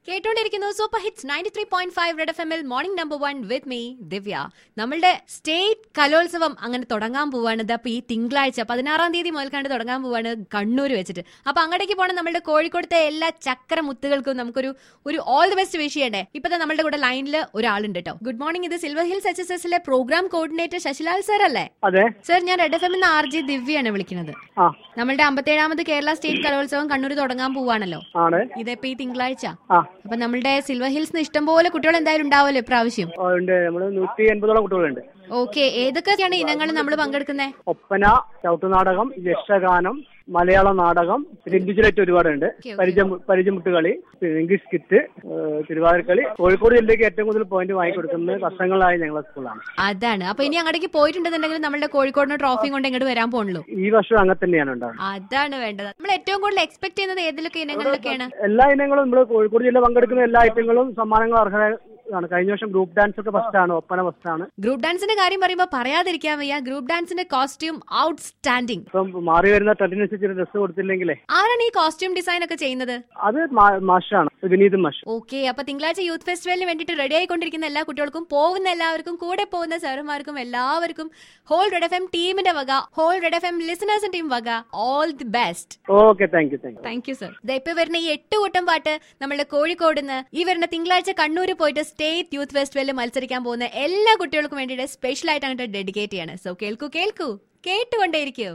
കേട്ടോണ്ടിരിക്കുന്നു super hits ninety three point five red F എമ്മിൽ morning number one with me Divya നമ്മളുടെ state കലോത്സവം അങ്ങനെ തുടങ്ങാൻ പോവാണ് ഇതപ്പോ ഈ തിങ്കളാഴ്ച പതിനാറാം തീയതി മുതൽ കണ്ട് തുടങ്ങാൻ പോവാണ് കണ്ണൂർ വെച്ചിട്ട് അപ്പൊ അങ്ങോട്ടേക്ക് പോകണം നമ്മുടെ കോഴിക്കോടത്തെ എല്ലാ ചക്ര മുത്തുകൾക്കും നമുക്കൊരു ഒരു ഓൾ ദി ബെസ്റ്റ് വിഷ് ചെയ്യണ്ടേ ഇപ്പൊ ദാ നമ്മളുടെ കൂടെ ലൈനിൽ ഒരാളുണ്ട് കേട്ടോ ഗുഡ് മോർണിംഗ് ഇത് സിൽവർ ഹിൽസ് എച്ച് എസ് എസിലെ പ്രോഗ്രാം കോർഡിനേറ്റർ ശശിലാൽ സർ അല്ലേ അതെ സർ ഞാൻ റെഡ് എഫ് എമ്മിന്ന് ആർ ജി ദിവ്യയാണ് വിളിക്കുന്നത് ആ നമ്മളുടെ അമ്പത്തേഴാമത് കേരള സ്റ്റേറ്റ് കലോത്സവം കണ്ണൂർ തുടങ്ങാൻ പോവാണല്ലോ ആണ് ഇതിപ്പോ ഈ തിങ്കളാഴ്ച ആ അപ്പൊ നമ്മളുടെ സിൽവർ ഹിൽസ് ഇഷ്ടംപോലെ കുട്ടികൾ എന്തായാലും ഉണ്ടാവുമല്ലോ ഇപ്രാവശ്യം ആ, ഉണ്ട് നമ്മള് നൂറ്റി എൺപതോളം കുട്ടികളുണ്ട് ഓക്കെ ഏതൊക്കെയാണ് ഇനങ്ങൾ നമ്മൾ പങ്കെടുക്കുന്നത് ഒപ്പന ചവിട്ടുനാടകം യക്ഷഗാനം മലയാള നാടകം പിന്നെ ഇൻഡിവിജ്വലായിട്ട് ഒരുപാടുണ്ട് ഓക്കേ. പരിചയം പരിചയമുട്ടുകളി പിന്നെ ഇംഗ്ലീഷ് കിറ്റ് തിരുവാതിരക്കളി കോഴിക്കോട് ജില്ലയ്ക്ക് ഏറ്റവും കൂടുതൽ പോയിന്റ് വാങ്ങിക്കൊടുക്കുന്നത് വർഷങ്ങളായി ഞങ്ങളെ സ്കൂളാണ് അതാണ് അപ്പൊ ഇനി അങ്ങോട്ടേക്ക് പോയിട്ടുണ്ടെന്നുണ്ടെങ്കിൽ നമ്മളുടെ കോഴിക്കോടിന് ട്രോഫിയും കൊണ്ട് ഇങ്ങോട്ട് വരാൻ പോണല്ലോ ഈ വർഷം അങ്ങനെ തന്നെയാണ് ഉണ്ടാവുന്നത് അതാണ് വേണ്ടത് നമ്മൾ ഏറ്റവും കൂടുതൽ എക്സ്പെക്ട് ചെയ്യുന്നത് ഏതിലൊക്കെ ഇനങ്ങളിലൊക്കെയാണ് എല്ലാ ഇനങ്ങളും നമ്മൾ കോഴിക്കോട് ജില്ല പങ്കെടുക്കുന്ന എല്ലാ ഐറ്റങ്ങളും സമ്മാനങ്ങൾ അർഹരാണ് കഴിഞ്ഞ വർഷം ഗ്രൂപ്പ് ഡാൻസ് ഒക്കെ ഫസ്റ്റ് ആണ് ഒപ്പന ഫസ്റ്റ് ആണ് ഗ്രൂപ്പ് ഡാൻസിന്റെ കാര്യം പറയുമ്പോൾ പറയാതിരിക്കാൻ വയ്യ ഗ്രൂപ്പ് ഡാൻസിന്റെ കോസ്റ്റ്യൂം ഔട്ട്സ്റ്റാൻഡിങ് ഇപ്പം മാറി വരുന്ന ട്രെൻഡിനനുസരിച്ച് ഡ്രസ്സ് കൊടുത്തില്ലെങ്കിലേ ആരാണ് ഈ കോസ്റ്റ്യൂം ഡിസൈൻ ഒക്കെ ചെയ്യുന്നത് അത് മാ- മാഷാണ് വിനീത് മാഷ് ഓക്കെ അപ്പൊ തിങ്കളാഴ്ച യൂത്ത് ഫെസ്റ്റിവലിന് വേണ്ടിയിട്ട് റെഡി ആയിക്കൊണ്ടിരിക്കുന്ന എല്ലാ കുട്ടികൾക്കും പോകുന്ന എല്ലാവർക്കും കൂടെ പോകുന്ന സാറുമാർക്കും എല്ലാവർക്കും ഹോൾ റെഡ് എഫ് എം ടീമിന്റെ വക ഹോൾ റെഡ് എഫ് എം ലിസണേഴ്സിന്റെ ടീം വക all the best okay thank you thank you thank you sir ഇപ്പൊ വരുന്ന ഈ എട്ട് കൂട്ടം പാട്ട് നമ്മുടെ കോഴിക്കോട് നിന്ന് ഈ വരുന്ന തിങ്കളാഴ്ച കണ്ണൂർ പോയിട്ട് സ്റ്റേറ്റ് യൂത്ത് ഫെസ്റ്റിവലിൽ മത്സരിക്കാൻ പോകുന്ന എല്ലാ കുട്ടികൾക്കും വേണ്ടിയിട്ട് സ്പെഷ്യൽ ആയിട്ട് അങ്ങോട്ട് ഡെഡിക്കേറ്റ് ചെയ്യാണ് സോ കേൾക്കൂ കേൾക്കൂ കേട്ടുകൊണ്ടേയിരിക്കൂ